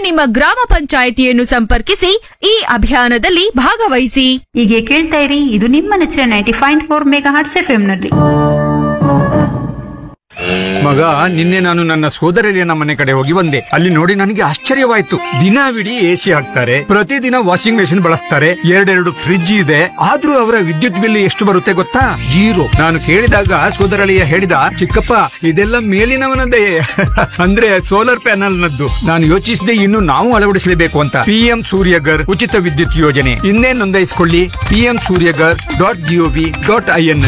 ನಿಮ್ಮ ಗ್ರಾಮ ಪಂಚಾಯಿತಿಯನ್ನು ಸಂಪರ್ಕಿಸಿ ಈ ಅಭಿಯಾನದಲ್ಲಿ ಭಾಗವಹಿಸಿ ಹೀಗೆ ಕೇಳ್ತಾ ಇರಿ ಇದು ನಿಮ್ಮ ನೆಚ್ಚಿನ ninety five four megahertz F ನಲ್ಲಿ ಮಗ ನಿನ್ನೆ ನಾನು ನನ್ನ ಸೋದರಲಿಯ ಮನೆ ಕಡೆ ಹೋಗಿ ಬಂದೆ ಅಲ್ಲಿ ನೋಡಿ ನನಗೆ ಆಶ್ಚರ್ಯವಾಯ್ತು ದಿನವಿಡೀ ಎಸಿ ಹಾಕ್ತಾರೆ ಪ್ರತಿದಿನ ವಾಷಿಂಗ್ ಮೆಷಿನ್ ಬಳಸ್ತಾರೆ ಎರಡೆರಡು ಫ್ರಿಡ್ಜ್ ಇದೆ ಆದ್ರೂ ಅವರ ವಿದ್ಯುತ್ ಬಿಲ್ ಎಷ್ಟು ಬರುತ್ತೆ ಗೊತ್ತಾ ಜೀರೋ ನಾನು ಕೇಳಿದಾಗ ಸೋದರಳಿಯ ಹೇಳಿದ ಚಿಕ್ಕಪ್ಪ ಇದೆಲ್ಲ ಮೇಲಿನವನದೇ ಅಂದ್ರೆ ಸೋಲಾರ್ ಪ್ಯಾನಲ್ ನದ್ದು ನಾನು ಯೋಚಿಸಿದೆ ಇನ್ನು ನಾವು ಅಳವಡಿಸಲೇಬೇಕು ಅಂತ ಪಿಎಂ ಸೂರ್ಯಗರ್ ಉಚಿತ ವಿದ್ಯುತ್ ಯೋಜನೆ ಇನ್ನೇ ನೋಂದಾಯಿಸಿಕೊಳ್ಳಿ PM Suryaghar dot GOV dot I N